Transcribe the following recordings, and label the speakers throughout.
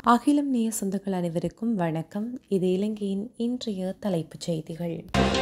Speaker 1: அகிலம் நேய சொந்தங்கள் அனைவருக்கும் வணக்கம் இது இலங்கையின் இன்றைய தலைப்புச் செய்திகள்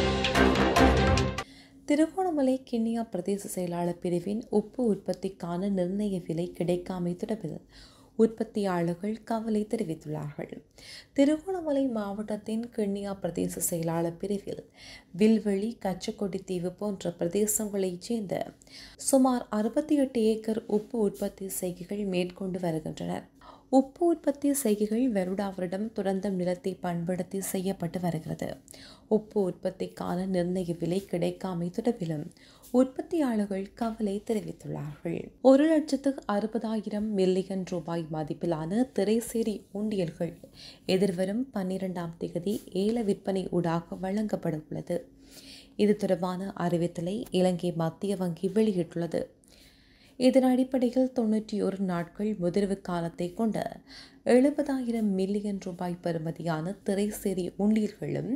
Speaker 1: திருகோணமலை கிண்ணியா பிரதேச செயலாளர் பிரிவின் உப்பு உற்பத்திக்கான நிர்ணய விலை கிடைக்காமை தொடர்பில் உற்பத்தியாளர்கள் கவலை தெரிவித்துள்ளார்கள் திருகோணமலை மாவட்டத்தின் கிண்ணியா பிரதேச செயலாளர் பிரிவில் வில்வெளி கச்சக்கொடி தீவு போன்ற பிரதேசங்களைச் சேர்ந்த சுமார் அறுபத்தி எட்டு ஏக்கர் உப்பு உற்பத்தி செய்கைகள் மேற்கொண்டு வருகின்றனர் உப்பு உற்பத்தி செய்கைகள் வருடா வருடம் தொடர்ந்த நிலத்தை பண்படுத்தி செய்யப்பட்டு வருகிறது உப்பு உற்பத்திக்கான நிர்ணய விலை கிடைக்காமை தொடர்பிலும் உற்பத்தியாளர்கள் கவலை தெரிவித்துள்ளார்கள் ஒரு லட்சத்து அறுபதாயிரம் மில்லியன் ரூபாய் மதிப்பிலான திரைசேரி ஊண்டியல்கள் எதிர்வரும் பன்னிரெண்டாம் தேதி ஏல விற்பனை ஊடாக வழங்கப்பட உள்ளது இது தொடர்பான அறிவித்தலை இலங்கை மத்திய வங்கி வெளியிட்டுள்ளது இதன் அடிப்படையில் தொன்னூற்றி ஒரு நாட்கள் முதிர்வு காலத்தை கொண்ட எழுபதாயிரம் மில்லியன் ரூபாய் பெறுமதியான திரைசேரி உண்டீர்களும்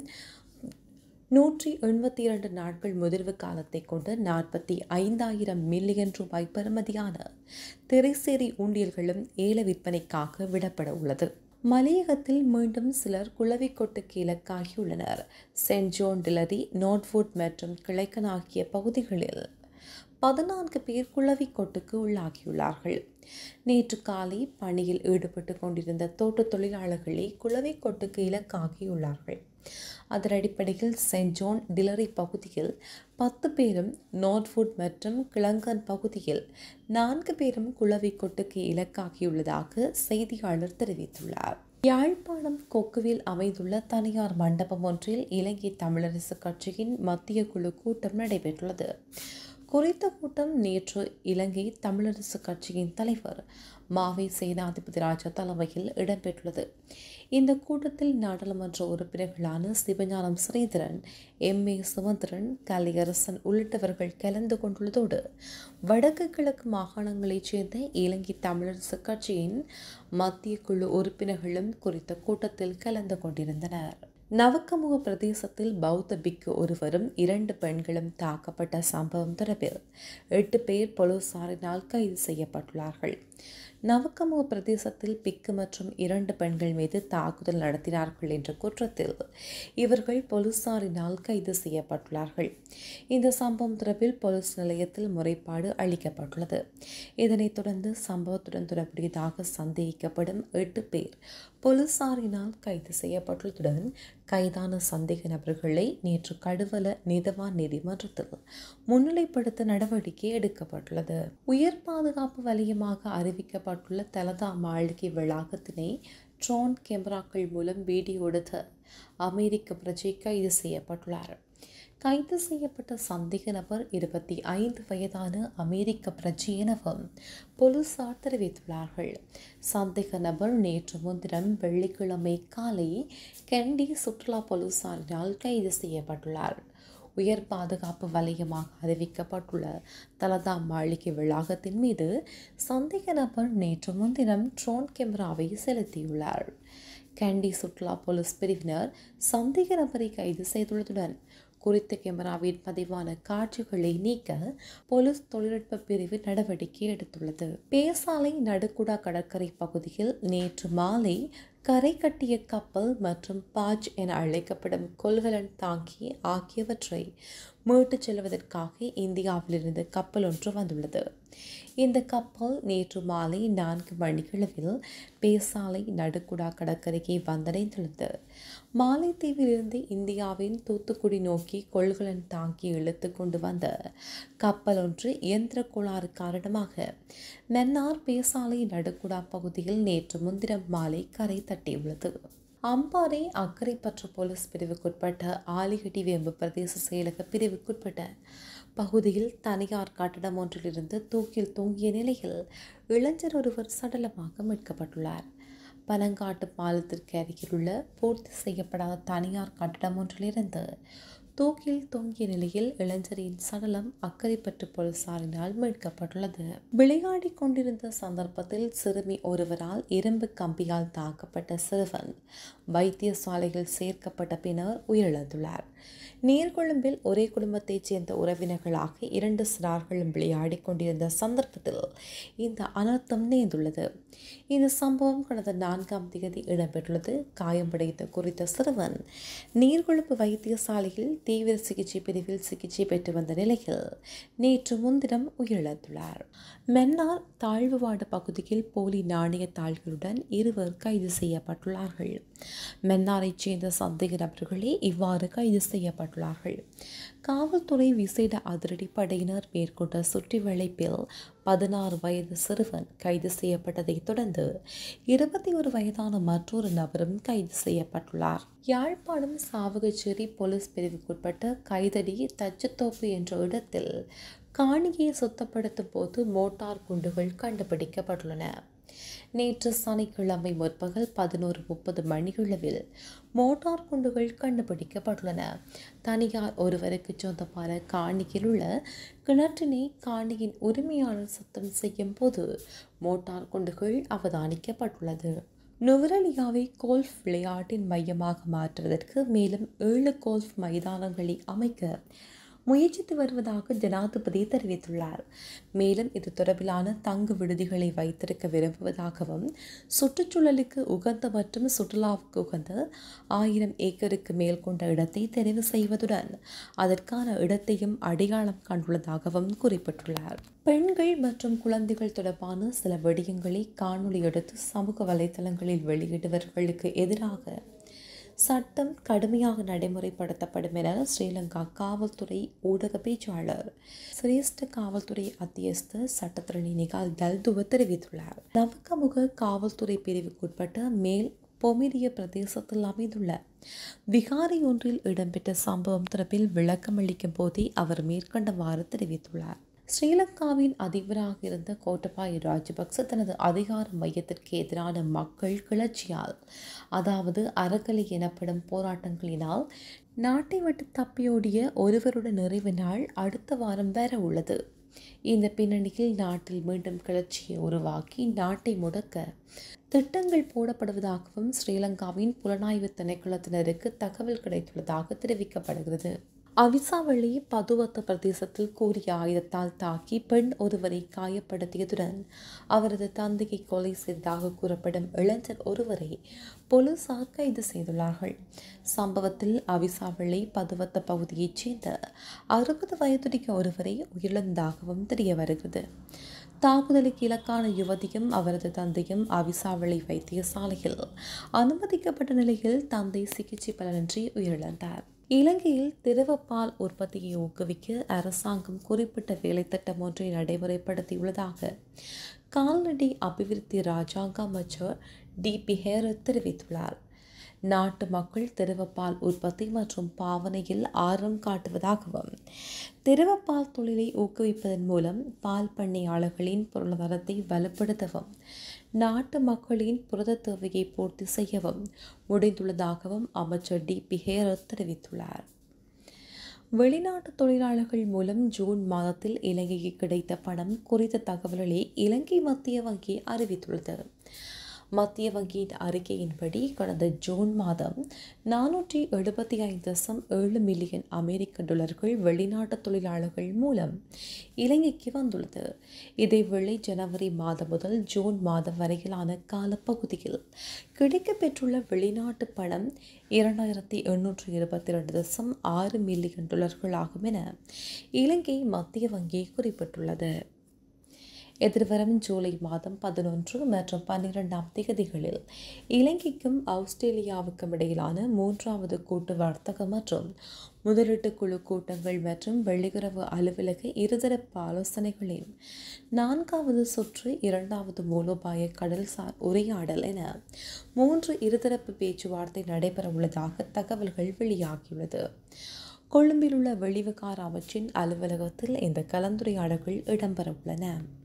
Speaker 1: நூற்றி எண்பத்தி இரண்டு நாட்கள் முதிர்வு காலத்தை கொண்டு நாற்பத்தி ஐந்தாயிரம் மில்லியன் ரூபாய் பெறுமதியான திரைசேரி ஊண்டியல்களும் ஏல விற்பனைக்காக விடப்பட உள்ளது மலையகத்தில் மீண்டும் சிலர் குளவிக்கொட்டுக்கு இலக்காகியுள்ளனர் சென்ட் ஜோன் டிலரி நோட்வுட் மற்றும் கிளைக்கன் ஆகிய பகுதிகளில் பதினான்கு பேர் குளவிக்கொட்டுக்கு உள்ளாகியுள்ளார்கள் நேற்று காலை பணியில் ஈடுபட்டு கொண்டிருந்த தோட்ட தொழிலாளர்களே குளவிக்கொட்டுக்கு இலக்காகியுள்ளார்கள் அதன் அடிப்படையில் சென்ட் ஜோன் டிலரி பகுதியில் பத்து பேரும் நோர்ட்வுட் மற்றும் கிளங்கன் பகுதியில் நான்கு பேரும் குளவிக்கொட்டுக்கு இலக்காகியுள்ளதாக செய்தியாளர் தெரிவித்துள்ளார் யாழ்ப்பாணம் கொக்குவில் அமைந்துள்ள தனியார் மண்டபம் ஒன்றில் இலங்கை தமிழரசு கட்சியின் மத்திய குழு கூட்டம் நடைபெற்றுள்ளது குறித்த கூட்டம் நேற்று இலங்கை தமிழரசு கட்சியின் தலைவர் மாவை சேனாதிபதி ராஜா தலைமையில் இடம்பெற்றுள்ளது இந்த கூட்டத்தில் நாடாளுமன்ற உறுப்பினர்களான சிவஞானம் ஸ்ரீதரன் எம் ஏ சுமந்திரன் கலியரசன் உள்ளிட்டவர்கள் கலந்து கொண்டுள்ளதோடு வடக்கு கிழக்கு மாகாணங்களைச் சேர்ந்த இலங்கை தமிழரசு கட்சியின் மத்திய குழு உறுப்பினர்களும் குறித்த கூட்டத்தில் கலந்து கொண்டிருந்தனர் நவக்கமுக பிரதேசத்தில் பௌத்த பிக்கு ஒருவரும் இரண்டு பெண்களும் தாக்கப்பட்ட சம்பவம் தொடர்பில் எட்டு பேர் போலீசாரினால் கைது செய்யப்பட்டுள்ளார்கள் நவக்கமுக பிரதேசத்தில் பிக்கு மற்றும் இரண்டு பெண்கள் மீது தாக்குதல் நடத்தினார்கள் என்ற குற்றத்தில் இவர்கள் போலீசாரினால் கைது செய்யப்பட்டுள்ளார்கள் இந்த சம்பவம் தொடர்பில் போலீஸ் நிலையத்தில் முறைப்பாடு அளிக்கப்பட்டுள்ளது இதனைத் தொடர்ந்து சம்பவத்துடன் தொடர்புடையதாக சந்தேகிக்கப்படும் எட்டு பேர் போலீசாரினால் கைது செய்யப்பட்டுள்ளதுடன் கைதான சந்தேக நபர்களை நேற்று கடுவல நீதவான் நீதிமன்றத்தில் முன்னிலைப்படுத்த நடவடிக்கை எடுக்கப்பட்டுள்ளது உயர் பாதுகாப்பு வலயமாக அறிவிக்கப்பட்டுள்ள தலதா மாளிகை வளாகத்தினை ட்ரோன் கேமராக்கள் மூலம் வீடியோ எடுத்த அமெரிக்க பிரஜை கைது செய்யப்பட்டுள்ளார் கைது செய்யப்பட்ட சந்தேக நபர் இருபத்தி ஐந்து வயதான அமெரிக்க பிரஜை எனவும் போலீசார் தெரிவித்துள்ளார்கள் சந்தேக நபர் நேற்று முன்தினம் வெள்ளிக்கிழமை காலை கெண்டி சுற்றுலா போலீசாரினால் கைது செய்யப்பட்டுள்ளார் உயர் பாதுகாப்பு வலயமாக அறிவிக்கப்பட்டுள்ள தலதா மாளிகை வளாகத்தின் மீது சந்தேக நபர் நேற்று முன்தினம் ட்ரோன் கேமராவை செலுத்தியுள்ளார் கேண்டி சுற்றுலா போலீஸ் பிரிவினர் சந்தேக நபரை கைது செய்துள்ளதுடன் குறித்த கேமராவின் பதிவான காட்சிகளை நீக்க போலீஸ் தொழில்நுட்ப பிரிவு நடவடிக்கை எடுத்துள்ளது பேசாலை நடுக்குடா கடற்கரை பகுதியில் நேற்று மாலை கரை கட்டிய கப்பல் மற்றும் பாஜ் என அழைக்கப்படும் கொள்கலன் தாங்கி ஆகியவற்றை மீட்டுச் செல்வதற்காக இந்தியாவிலிருந்து கப்பல் ஒன்று வந்துள்ளது இந்த கப்பல் நேற்று மாலை நான்கு மணிகளவில் பேசாலை நடுக்குடா கடற்கரையை வந்தடைந்துள்ளது மாலைத்தீவிலிருந்து இந்தியாவின் தூத்துக்குடி நோக்கி கொள்கலன் தாங்கி இழுத்து கொண்டு வந்த கப்பல் ஒன்று இயந்திர கோளாறு காரணமாக மன்னார் பேசாலை நடுக்குடா பகுதியில் நேற்று முன்தினம் மாலை கரை தட்டியுள்ளது அம்பாறை அக்கரைப்பற்று போலீஸ் பிரிவுக்குட்பட்ட ஆலிகட்டி வேம்பு பிரதேச செயலக பிரிவுக்குட்பட்ட பகுதியில் தனியார் கட்டடம் ஒன்றிலிருந்து தூக்கில் தொங்கிய நிலையில் இளைஞர் ஒருவர் சடலமாக மீட்கப்பட்டுள்ளார் பனங்காட்டு பாலத்திற்கு அருகிலுள்ள பூர்த்தி செய்யப்படாத தனியார் கட்டடம் ஒன்றிலிருந்து தூக்கில் தொங்கிய நிலையில் இளைஞரின் சடலம் அக்கரைப்பற்று போலீசாரினால் மீட்கப்பட்டுள்ளது விளையாடிக் கொண்டிருந்த சந்தர்ப்பத்தில் சிறுமி ஒருவரால் இரும்பு கம்பியால் தாக்கப்பட்ட சிறுவன் வைத்தியசாலையில் சேர்க்கப்பட்ட பின்னர் உயிரிழந்துள்ளார் நீர்கொழும்பில் ஒரே குடும்பத்தைச் சேர்ந்த உறவினர்களாக இரண்டு சிறார்களும் விளையாடிக் கொண்டிருந்த சந்தர்ப்பத்தில் இந்த அனர்த்தம் நேர்ந்துள்ளது இந்த சம்பவம் கடந்த நான்காம் தேதி இடம்பெற்றுள்ளது காயமடைந்த குறித்த சிறுவன் நீர்கொழும்பு வைத்தியசாலையில் தீவிர சிகிச்சை பிரிவில் சிகிச்சை பெற்று வந்த நிலையில் நேற்று முன்தினம் உயிரிழந்துள்ளார் மென்னார் தாழ்வுவாடு பகுதியில் போலி நாணய தாள்களுடன் இருவர் கைது செய்யப்பட்டுள்ளார்கள் மென்னாரைச் சேர்ந்த சந்தேக நபர்களே இவ்வாறு கைது செய்யப்பட்டுள்ளார்கள் காவல்துறை விசேட அதிரடி படையினர் மேற்கொண்ட சுற்றி வளைப்பில் பதினாறு வயது சிறுவன் கைது செய்யப்பட்டதைத் தொடர்ந்து இருபத்தி ஒரு வயதான மற்றொரு நபரும் கைது செய்யப்பட்டுள்ளார் யாழ்ப்பாணம் சாவகச்சேரி போலீஸ் பிரிவுக்குட்பட்ட கைதடி தச்சத்தோப்பு என்ற இடத்தில் காணியை சுத்தப்படுத்தும் போது மோட்டார் குண்டுகள் கண்டுபிடிக்கப்பட்டுள்ளன நேற்று சனிக்கிழமை முற்பகல் பதினோரு முப்பது மணியளவில் மோட்டார் குண்டுகள் கண்டுபிடிக்கப்பட்டுள்ளன தனியார் ஒருவருக்கு சொந்தமான காணியில் உள்ள கிணற்றினை காணியின் உரிமையாளர் சுத்தம் செய்யும் போது மோட்டார் குண்டுகள் அவதானிக்கப்பட்டுள்ளது நுவரலியாவை கோல்ஃப் விளையாட்டின் மையமாக மாற்றுவதற்கு மேலும் ஏழு கோல்ஃப் மைதானங்களை அமைக்க முயற்சித்து வருவதாக ஜனாதிபதி தெரிவித்துள்ளார் மேலும் இது தொடர்பிலான தங்கு விடுதிகளை வைத்திருக்க விரும்புவதாகவும் சுற்றுச்சூழலுக்கு உகந்த மற்றும் சுற்றுலாவுக்கு உகந்த ஆயிரம் ஏக்கருக்கு மேல் கொண்ட இடத்தை தெரிவு செய்வதுடன் அதற்கான இடத்தையும் அடையாளம் கண்டுள்ளதாகவும் குறிப்பிட்டுள்ளார் பெண்கள் மற்றும் குழந்தைகள் தொடர்பான சில விடயங்களை காணொலி எடுத்து சமூக வலைதளங்களில் வெளியிடுவர்களுக்கு எதிராக சட்டம் கடுமையாக நடைமுறைப்படுத்தப்படும் என ஸ்ரீலங்கா காவல்துறை ஊடக பேச்சாளர் சிரேஷ்ட காவல்துறை அத்தியஸ்த சட்டத்திரணி நிகால் தல்துவ தெரிவித்துள்ளார் நவக்கமுக காவல்துறை பிரிவுக்குட்பட்ட மேல் பொமிரிய பிரதேசத்தில் அமைந்துள்ள விகாரி ஒன்றில் இடம்பெற்ற சம்பவம் தொடர்பில் விளக்கமளிக்கும் போதே அவர் மேற்கண்டவாறு தெரிவித்துள்ளார் ஸ்ரீலங்காவின் அதிபராக இருந்த கோட்டபாய ராஜபக்ச தனது அதிகார மையத்திற்கு எதிரான மக்கள் கிளர்ச்சியால் அதாவது அறக்கலை எனப்படும் போராட்டங்களினால் நாட்டை விட்டு தப்பியோடிய ஒருவருடைய நிறைவு நாள் அடுத்த வாரம் வர உள்ளது இந்த பின்னணியில் நாட்டில் மீண்டும் கிளர்ச்சியை உருவாக்கி நாட்டை முடக்க திட்டங்கள் போடப்படுவதாகவும் ஸ்ரீலங்காவின் புலனாய்வு திணைக்களத்தினருக்கு தகவல் கிடைத்துள்ளதாக தெரிவிக்கப்படுகிறது அவிசாவளி பதுவத்த பிரதேசத்தில் கூறிய ஆயுதத்தால் தாக்கி பெண் ஒருவரை காயப்படுத்தியதுடன் அவரது தந்தையை கொலை செய்ததாக கூறப்படும் இளைஞர் ஒருவரை போலீசார் கைது செய்துள்ளார்கள் சம்பவத்தில் அவிசாவளி பதுவத்த பகுதியைச் சேர்ந்த அறுபது வயதுடைய ஒருவரை உயிரிழந்ததாகவும் தெரிய வருகிறது தாக்குதலுக்கு இலக்கான யுவதியும் அவரது தந்தையும் அவிசாவளி வைத்தியசாலையில் அனுமதிக்கப்பட்ட நிலையில் தந்தை சிகிச்சை பலனின்றி உயிரிழந்தார் இலங்கையில் திரவப்பால் உற்பத்தியை ஊக்குவிக்க அரசாங்கம் குறிப்பிட்ட வேலைத்திட்டம் ஒன்றை நடைமுறைப்படுத்தியுள்ளதாக கால்நடை அபிவிருத்தி ராஜாங்க அமைச்சர் டி பி ஹேரத் தெரிவித்துள்ளார் நாட்டு மக்கள் திரவப்பால் உற்பத்தி மற்றும் பாவனையில் ஆர்வம் காட்டுவதாகவும் திரவப்பால் தொழிலை ஊக்குவிப்பதன் மூலம் பால் பண்ணையாளர்களின் பொருளாதாரத்தை வலுப்படுத்தவும் நாட்டு மக்களின் புரத தேவையை பூர்த்தி செய்யவும் முடிந்துள்ளதாகவும் அமைச்சர் டி பி ஹேரத் தெரிவித்துள்ளார் வெளிநாட்டு தொழிலாளர்கள் மூலம் ஜூன் மாதத்தில் இலங்கைக்கு கிடைத்த பணம் குறித்த தகவல்களை இலங்கை மத்திய வங்கி அறிவித்துள்ளது மத்திய வங்கியின் அறிக்கையின்படி கடந்த ஜூன் மாதம் நானூற்றி எழுபத்தி ஐந்து தசம் ஏழு மில்லியன் அமெரிக்க டாலர்கள் வெளிநாட்டு தொழிலாளர்கள் மூலம் இலங்கைக்கு வந்துள்ளது இதேவேளை ஜனவரி மாதம் முதல் ஜூன் மாதம் வரையிலான காலப்பகுதியில் கிடைக்கப்பெற்றுள்ள வெளிநாட்டு பணம் இரண்டாயிரத்தி எண்ணூற்று இருபத்தி ரெண்டு தசம் ஆறு மில்லியன் டாலர்கள் ஆகும் என இலங்கை மத்திய வங்கி குறிப்பிட்டுள்ளது எதிர்வரும் ஜூலை மாதம் பதினொன்று மற்றும் பன்னிரெண்டாம் தேதிகளில் இலங்கைக்கும் ஆஸ்திரேலியாவுக்கும் இடையிலான மூன்றாவது கூட்டு வர்த்தக மற்றும் முதலீட்டு குழு கூட்டங்கள் மற்றும் வெளியுறவு அலுவலக இருதரப்பு ஆலோசனைகளின் நான்காவது சுற்று இரண்டாவது மூலோபாய கடல்சார் உரையாடல் என மூன்று இருதரப்பு பேச்சுவார்த்தை நடைபெறவுள்ளதாக தகவல்கள் வெளியாகியுள்ளது கொழும்பில் உள்ள வெளிவிகார அமைச்சின் அலுவலகத்தில் இந்த கலந்துரையாடல்கள் இடம்பெறவுள்ளன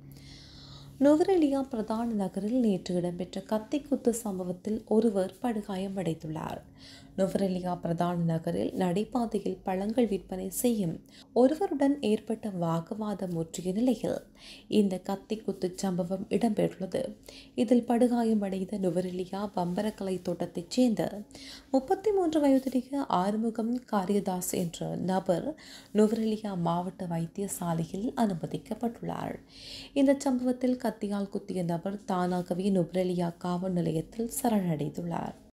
Speaker 1: நுவரெலியா பிரதான நகரில் நேற்று இடம்பெற்ற கத்திக்குத்து சம்பவத்தில் ஒருவர் படுகாயமடைந்துள்ளார் நுவரெலியா பிரதான நகரில் நடைபாதையில் பழங்கள் விற்பனை செய்யும் ஒருவருடன் ஏற்பட்ட வாக்குவாதம் முற்றிய நிலையில் இந்த கத்தி குத்துச் சம்பவம் இடம்பெற்றுள்ளது இதில் படுகாயமடைந்த நுவரெலியா பம்பரக்கலை தோட்டத்தைச் சேர்ந்த முப்பத்தி மூன்று வயதுடைய ஆறுமுகம் காரியதாஸ் என்ற நபர் நுவரெலியா மாவட்ட வைத்தியசாலையில் அனுமதிக்கப்பட்டுள்ளார் இந்த சம்பவத்தில் கத்தியால் குத்திய நபர் தானாகவே நுவரெலியா காவல் நிலையத்தில் சரணடைந்துள்ளார்